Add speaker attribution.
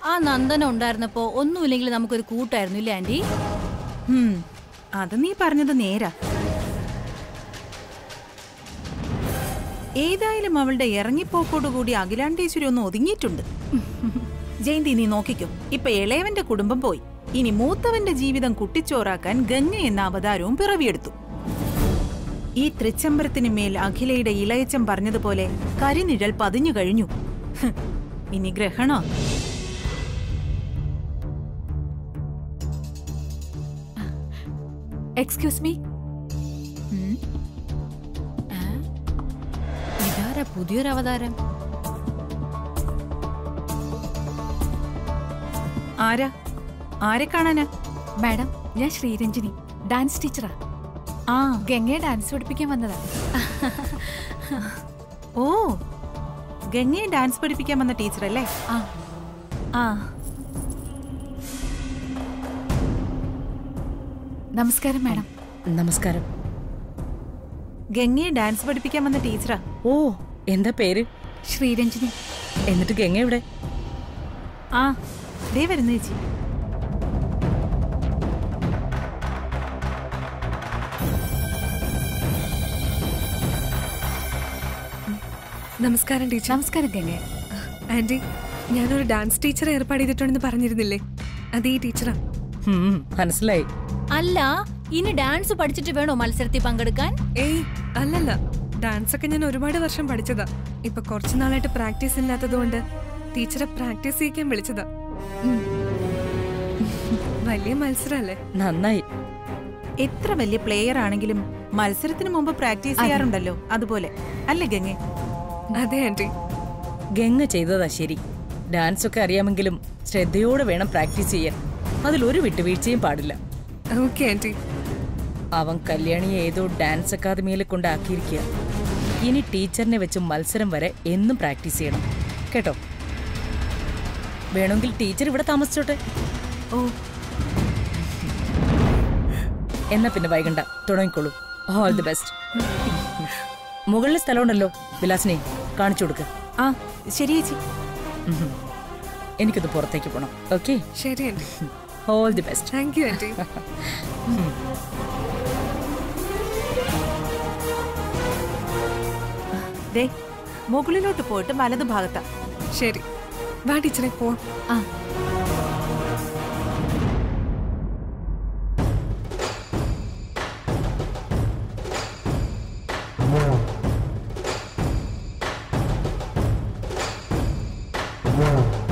Speaker 1: ആ നന്ദന ഉണ്ടായിരുന്നപ്പോ ഒന്നുമില്ലെങ്കിൽ നമുക്കൊരു കൂട്ടായിരുന്നു ഇല്ലേ ആന്റി
Speaker 2: ഹും, അത് നീ പറഞ്ഞത് നേരാ ഏതായാലും അവളുടെ ഇറങ്ങിപ്പോക്കോടുകൂടി അഖിലാണ്ടേശ്വരി ഒന്ന് ഒതുങ്ങിയിട്ടുണ്ട് ജയന്തി നീ നോക്കിക്കും ഇപ്പൊ ഇളയവന്റെ കുടുംബം പോയി ഇനി മൂത്തവന്റെ ജീവിതം കുട്ടിച്ചോറാക്കാൻ ഗംഗ എന്ന അവതാരവും പിറവിയെടുത്തു ഈ തൃച്ചംബരത്തിന് മേൽ അഖിലയുടെ ഇളയച്ചൻ പറഞ്ഞതുപോലെ കരിനിഴൽ പതിഞ്ഞു കഴിഞ്ഞു ഹ്, ഇനി ഗ്രഹണോ
Speaker 3: എക്സ്ക്യൂസ് മീ
Speaker 1: ഉം. ഏ? ഇതാരാ പുതിയൊരു അവതാരം
Speaker 2: ആരാ ആരെ കാണാനാ
Speaker 3: മാഡം ഞാൻ ശ്രീരഞ്ജിനി ഡാൻസ് ടീച്ചറാ
Speaker 2: ആ
Speaker 3: ഗംഗയെ ഡാൻസ് പഠിപ്പിക്കാൻ വന്നതാ
Speaker 2: ഓ ഗംഗയെ ഡാൻസ് പഠിപ്പിക്കാൻ വന്ന ടീച്ചറല്ലേ
Speaker 3: ആ
Speaker 2: ആ
Speaker 3: നമസ്കാരം മാഡം
Speaker 4: നമസ്കാരം
Speaker 2: ഗംഗയെ ഡാൻസ് പഠിപ്പിക്കാൻ വന്ന ടീച്ചറാ
Speaker 4: ഓ എന്താ പേര്
Speaker 3: ശ്രീരഞ്ജിനി
Speaker 4: എന്നിട്ട് ഗംഗ എവിടെ
Speaker 2: ആ ദേ വരുന്ന ചേച്ചി
Speaker 5: നമസ്കാരം ടീച്ചർ
Speaker 3: നമസ്കാരം ഗംഗ
Speaker 5: ആന്റി ഞാനൊരു ഡാൻസ് ടീച്ചറെ ഏർപ്പാട് ചെയ്തിട്ടുണ്ടെന്ന് പറഞ്ഞിരുന്നില്ലേ അത് ഈ ടീച്ചറാ
Speaker 4: ഹും, മനസ്സിലായി
Speaker 1: അല്ല ഇനി ഡാൻസ് പഠിച്ചിട്ട് വേണോ മത്സരത്തിൽ പങ്കെടുക്കാൻ
Speaker 5: ഏയ് അല്ലല്ല ഡാൻസ് ഒക്കെ ഞാൻ ഒരുപാട് വർഷം പഠിച്ചതാ ഇപ്പൊ കുറച്ചു നാളായിട്ട് പ്രാക്ടീസ് ഇല്ലാത്തതുകൊണ്ട് ടീച്ചറെ പ്രാക്ടീസ് ചെയ്യിക്കാൻ വിളിച്ചതാ
Speaker 3: ഉം.
Speaker 5: വലിയ മത്സരല്ലേ
Speaker 4: നന്നായി
Speaker 2: എത്ര വലിയ പ്ലെയർ ആണെങ്കിലും മത്സരത്തിന് മുമ്പ് പ്രാക്ടീസ് ചെയ്യാറുണ്ടല്ലോ അതുപോലെ അല്ലേ ഗംഗെ
Speaker 5: അതെ ആന്റി
Speaker 4: ഗംഗ ചെയ്തതാ ശരി ഡാൻസ് ഒക്കെ അറിയാമെങ്കിലും ശ്രദ്ധയോടെ വേണം പ്രാക്ടീസ് ചെയ്യാൻ അതിലൊരു വിട്ടുവീഴ്ചയും പാടില്ല
Speaker 5: ഓക്കെ ആന്റി
Speaker 4: അവൻ കല്യാണിയെ ഏതോ ഡാൻസ് അക്കാദമിയിൽ കൊണ്ടാക്കിയിരിക്കുക ഇനി ടീച്ചറിനെ വെച്ച് മത്സരം വരെ എന്നും പ്രാക്ടീസ് ചെയ്യണം കേട്ടോ വേണമെങ്കിൽ ടീച്ചർ ഇവിടെ താമസിച്ചോട്ടെ
Speaker 2: ഓ
Speaker 4: എന്നാ പിന്നെ വൈകണ്ട തുടങ്ങിക്കോളൂ ഓൾ ദി ബെസ്റ്റ് മുകളിലെ സ്ഥലമുണ്ടല്ലോ വിലാസിനെ കാണിച്ചു കൊടുക്ക്
Speaker 2: ആ ശരി ചേച്ചി
Speaker 4: ഉഹും. എനിക്കിത് പുറത്തേക്ക് പോണം ഓക്കെ
Speaker 5: ശരി aunty
Speaker 4: all the best
Speaker 5: thank you aunty
Speaker 2: ദേ മുകളിലോട്ട് പോയിട്ട് വലതു ഭാഗത്താ
Speaker 5: ശരി വാ ടീച്ചറെ പോവാം
Speaker 3: ആ
Speaker 6: Yeah.